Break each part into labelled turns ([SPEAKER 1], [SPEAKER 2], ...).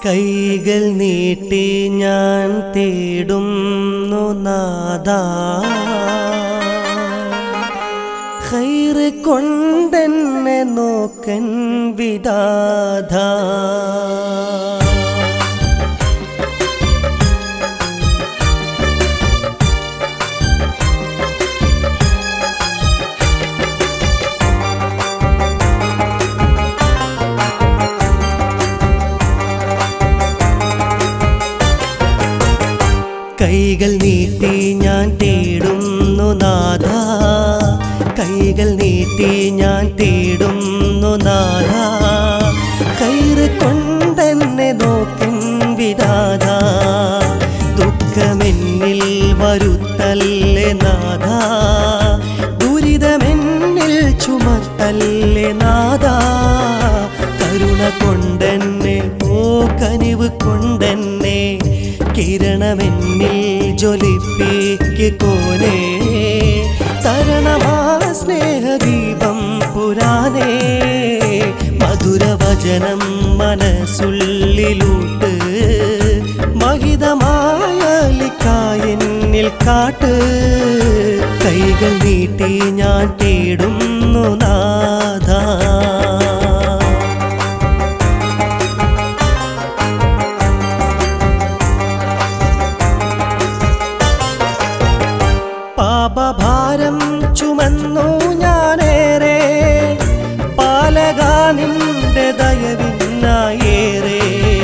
[SPEAKER 1] കൈകൾ നീട്ടി ഞാൻ തേടുന്നു നാദ ഹൈറ് കൊണ്ടെന്നെ നോക്കൻ വിദാധ കൈകൾ നീട്ടി ഞാൻ തേടുന്നു നാഥ കൈകൾ നീട്ടി ഞാൻ തേടുന്നു നാഥ കൈറ് കൊണ്ടെന്നെ നോക്കൻ വിദാത ദുഃഖമെന്നിൽ വരുത്തല്ലേ നാഥ ദുരിതമെന്നിൽ ചുമത്തല്ലേ നാഥ കരുണ കൊണ്ടെന്നെ ഓ കനിവ് കൊണ്ടെന്നെ കിരണമെന്നിൽ ജ്വലിപ്പിക്ക് കോനെ തരണമാ സ്നേഹദീപം പുരാനേ മധുരവചനം മനസ്സുള്ളിലൂട്ട് മഹിതമായ ലിക്കായെന്നിൽ കാട്ട് കൈകൾ നീട്ടി ഞാൻ തേടുന്നു നാഥ പാപഭാരം ചുമന്നു ഞാനേറെ പാലക നിന്റെ ദയവിനായേറെ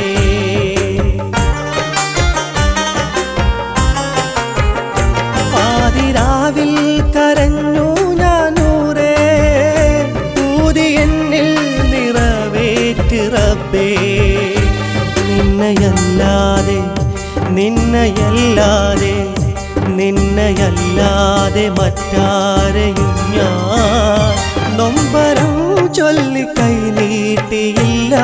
[SPEAKER 1] പാതിരാവിൽ കരഞ്ഞു ഞാനൂറേ ഊതി എന്നിൽ നിറവേറ്റ് റബ്ബേ നിന്നയല്ലാതെ നിന്നയല്ലാതെ നിന്നയല്ലാതെ മറ്റാരെയും ഞാൻ നൊമ്പരം ചൊല്ലി കൈ നീട്ടിയില്ല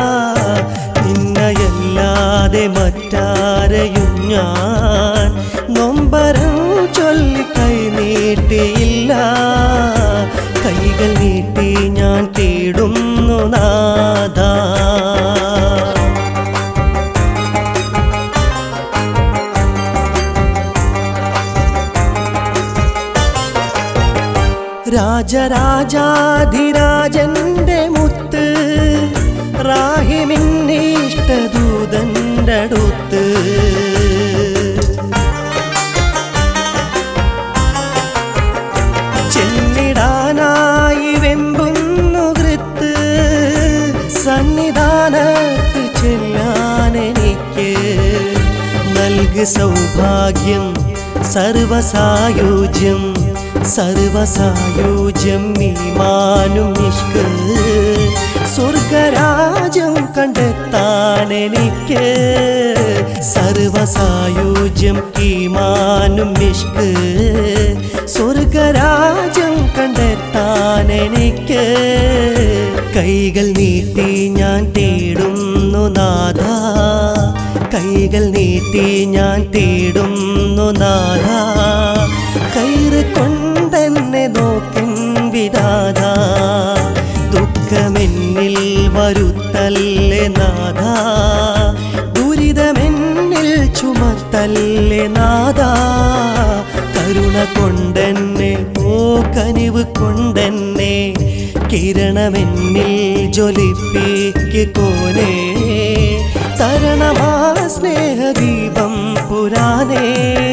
[SPEAKER 1] നിന്നയല്ലാതെ മറ്റാരെയും ഞാൻ നൊമ്പരം ചൊല്ലി കൈ നീട്ടിയില്ല കൈകൾ നീട്ടി ഞാൻ തേടുന്നു നാഥ രാജരാജാധിരാജന്റെ മുത്ത് റാഹിമിന്നിഷ്ടദൂതന്റെ അടുത്ത് ചെന്നിടാനായി വെമ്പുന്നു കൃത്ത് സന്നിധാനത്ത് ചെല്ലാനെനിക്ക് നൽകു സൗഭാഗ്യം സർവസായോജ്യം സർവസായോജ്യം ഈമാനും നിഷ്ക് സ്വർഗരാജ്യം കണ്ടെത്താൻ എനിക്ക് സർവസായോജ്യം ഈമാനും നിഷ്ക് സ്വർഗരാജ്യം കണ്ടെത്താൻ എനിക്ക് കൈകൾ നീട്ടി ഞാൻ തേടുന്നു നാഥ കൈകൾ നീട്ടി ഞാൻ തേടുന്നു നാഥ കൈറ് കൊണ്ടെന്നെ നോക്കൻ വിദാത ദുഃഖമെന്നിൽ വരുത്തല്ലേ നാഥ ദുരിതമെന്നിൽ ചുമത്തല്ലേ നാഥ കരുണ കൊണ്ടെന്നെ ഓ കനിവ് കൊണ്ടെന്നെ കിരണമെന്നിൽ ജ്വലിപ്പിക്ക് കോനെ തരണമാ സ്നേഹദീപം പുരാനേ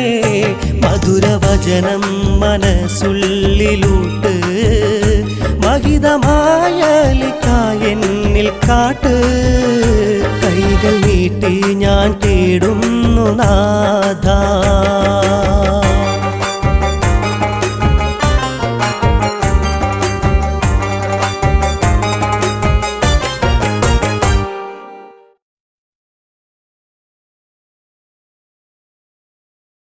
[SPEAKER 1] മധുരവചനം മനസ്സുള്ളിലൂട്ട് മഹിതമായ ലിക്കായെന്നിൽ കാട്ട് കൈകൾ നീട്ടി ഞാൻ തേടുന്നു നാഥ